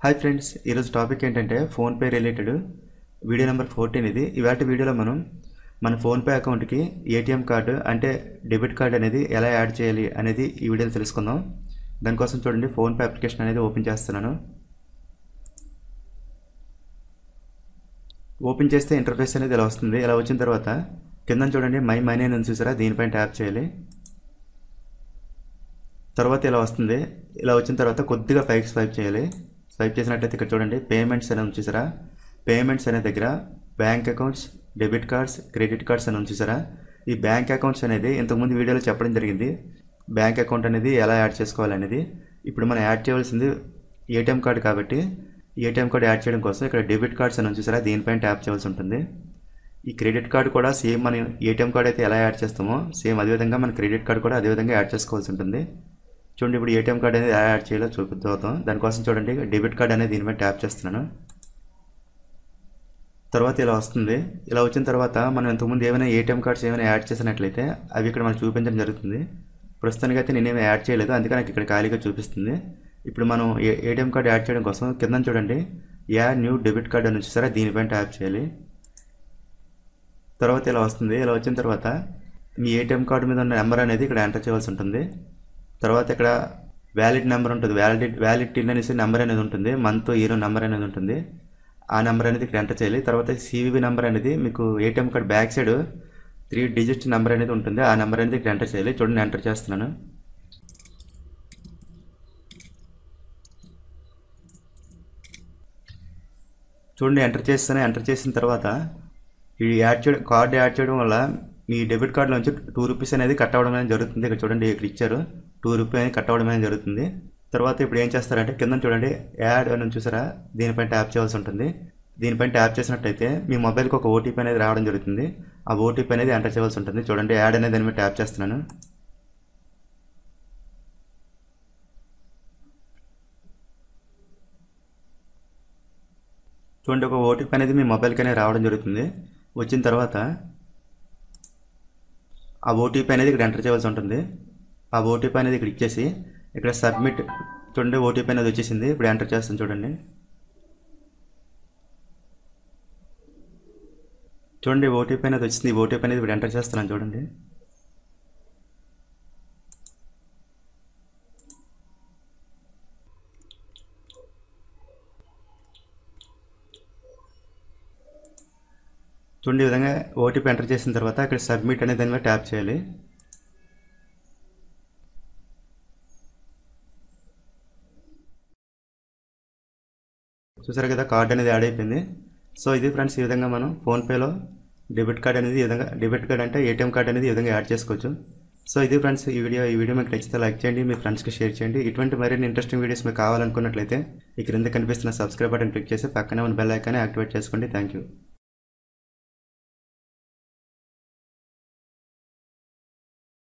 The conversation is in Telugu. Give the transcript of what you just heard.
హాయ్ ఫ్రెండ్స్ ఈరోజు టాపిక్ ఏంటంటే PhonePe related video number fourteen ఇది ఇవాటి వీడియోలో మనం మన ఫోన్పే అకౌంట్కి ఏటీఎం కార్డు అంటే డెబిట్ కార్డ్ అనేది ఎలా యాడ్ చేయాలి అనేది ఈ వీడియోలో తెలుసుకుందాం దానికోసం చూడండి ఫోన్పే అప్లికేషన్ అనేది ఓపెన్ చేస్తున్నాను ఓపెన్ చేస్తే ఇంటర్ఫేస్ అనేది ఇలా వస్తుంది ఇలా వచ్చిన తర్వాత కింద చూడండి మై మనీ అని ఉంది చూసారా దీనిపైన ట్యాప్ చేయాలి తర్వాత ఇలా వస్తుంది ఇలా వచ్చిన తర్వాత కొద్దిగా పైకి స్వైప్ చేయాలి స్వైప్ చేసినట్లయితే ఇక్కడ చూడండి పేమెంట్స్ అని ఉంది చూసారా పేమెంట్స్ అనే దగ్గర bank accounts debit cards credit cards అని ఉంది చూసారా ఈ బ్యాంక్ అకౌంట్స్ అనేది ఇంతకుముందు వీడియోలో చెప్పడం జరిగింది బ్యాంక్ అకౌంట్ అనేది ఎలా యాడ్ చేసుకోవాలనేది ఇప్పుడు మనం యాడ్ చేయవలసింది ఏటీఎం కార్డు కాబట్టి ఏటీఎం కార్డు యాడ్ చేయడం కోసం ఇక్కడ డెబిట్ కార్డ్స్ అని ఉంది చూసారా దీనిపైన ట్యాప్ చేయవలసి ఉంటుంది ఈ క్రెడిట్ కార్డు కూడా సేమ్ మన ఏటీఎం కార్డు అయితే ఎలా యాడ్ చేస్తామో సేమ్ అదేవిధంగా మన క్రెడిట్ కార్డు కూడా అదేవిధంగా యాడ్ చేసుకోవాల్సి ఉంటుంది చూడండి ఇప్పుడు ఏటీఎం కార్డు అనేది ఎలా యాడ్ చేయాలో చూపిద్దాం దానికోసం చూడండి డెబిట్ కార్డ్ అనేది దీనిపై ట్యాప్ చేస్తున్నాను తర్వాత ఇలా వస్తుంది ఇలా వచ్చిన తర్వాత మనం ఇంతకుముందు ఏమైనా ఏటీఎం కార్డ్స్ ఏమైనా యాడ్ చేసినట్లయితే అవి ఇక్కడ మనం చూపించడం జరుగుతుంది ప్రస్తుతానికి అయితే నేనేమి యాడ్ చేయలేదు అందుకే నాకు ఇక్కడ ఖాళీగా చూపిస్తుంది ఇప్పుడు మనం ఏ ఏటీఎం కార్డు యాడ్ చేయడం కోసం కింద చూడండి యాడ్ న్యూ డెబిట్ కార్డ్ అని వచ్చేసరి దీనిపైన ట్యాప్ చేయాలి తర్వాత ఇలా వస్తుంది ఇలా వచ్చిన తర్వాత మీ ఏటీఎం కార్డు మీద ఉన్న నెంబర్ అనేది ఇక్కడ ఎంటర్ చేయవలసి ఉంటుంది తర్వాత ఇక్కడ వ్యాలిడ్ నెంబర్ ఉంటుంది వ్యాలిడ్ వ్యాలిడ్ టిన్ అనేసి నెంబర్ అనేది ఉంటుంది మంత్ ఇయర్ నెంబర్ అనేది ఉంటుంది ఆ నెంబర్ అనేది ఇక్కడ ఎంటర్ చేయాలి తర్వాత సివివి నెంబర్ అనేది మీకు ATM card back side three digit number అనేది ఉంటుంది ఆ నెంబర్ అనేది ఇక్కడ ఎంటర్ చేయాలి చూడండి ఎంటర్ చేస్తున్నాను చూడండి ఎంటర్ చేస్తాను ఎంటర్ చేసిన తర్వాత ఈ యాడ్ చేయడం కార్డు యాడ్ చేయడం వల్ల మీ డెబిట్ కార్డులో నుంచి టూ రూపీస్ అనేది కట్ అవ్వడం అనేది జరుగుతుంది ఇక్కడ చూడండి ఇక్కడ ఇచ్చారు టూ రూపీ అనేది కట్ అవ్వడం అనేది జరుగుతుంది తర్వాత ఇప్పుడు ఏం చేస్తారంటే కింద చూడండి యాడ్ అని చూసారా దీనిపైన ట్యాప్ చేయాల్సి ఉంటుంది దీనిపైన ట్యాప్ చేసినట్టయితే మీ మొబైల్కి ఒక ఓటీపీ అనేది రావడం జరుగుతుంది ఆ ఓటీపీ అనేది ఎంటర్ చేయవలసి ఉంటుంది చూడండి యాడ్ అనేది దాని మీద ట్యాప్ చేస్తున్నాను చూడండి ఒక ఓటీపీ అనేది మీ మొబైల్కి అనేది రావడం జరుగుతుంది వచ్చిన తర్వాత ఆ ఓటీపీ అనేది ఇక్కడ ఎంటర్ చేయవలసి ఉంటుంది ఆ ఓటీపీ అనేది ఇక్కడ ఇచ్చేసి ఇక్కడ సబ్మిట్ చూడండి ఓటీపీ అనేది వచ్చేసింది ఇప్పుడు ఎంటర్ చేస్తాను చూడండి చూడండి ఓటీపీ అనేది వచ్చింది ఈ ఓటీపీ అనేది ఇప్పుడు ఎంటర్ చేస్తున్నాను చూడండి చూడండి ఈ విధంగా ఓటీపీ ఎంటర్ చేసిన తర్వాత ఇక్కడ సబ్మిట్ అనే దాని మీద ట్యాప్ చేయాలి చూసారు కదా కార్డ్ అనేది యాడ్ అయిపోయింది సో ఇది ఫ్రెండ్స్ ఈ విధంగా మనం ఫోన్పేలో డెబిట్ కార్డ్ అనేది ఈ విధంగా డెబిట్ కార్డ్ అంటే ఏటీఎం కార్డ్ అనేది ఈ విధంగా యాడ్ చేసుకోవచ్చు సో ఇది ఫ్రెండ్స్ ఈ వీడియో ఈ వీడియో మీకు నచ్చితే లైక్ చేయండి మీ ఫ్రెండ్స్కి షేర్ చేయండి ఇటువంటి మరిన్ని ఇంట్రెస్టింగ్ వీడియోస్ మీకు కావాలనుకున్నట్లయితే ఈ క్రింద కనిపిస్తున్న సబ్స్క్రైబ్ బటన్ క్లిక్ చేసి పక్కనే ఉన్న బెల్ ఐకాన్ని యాక్టివేట్ చేసుకోండి థ్యాంక్ యూ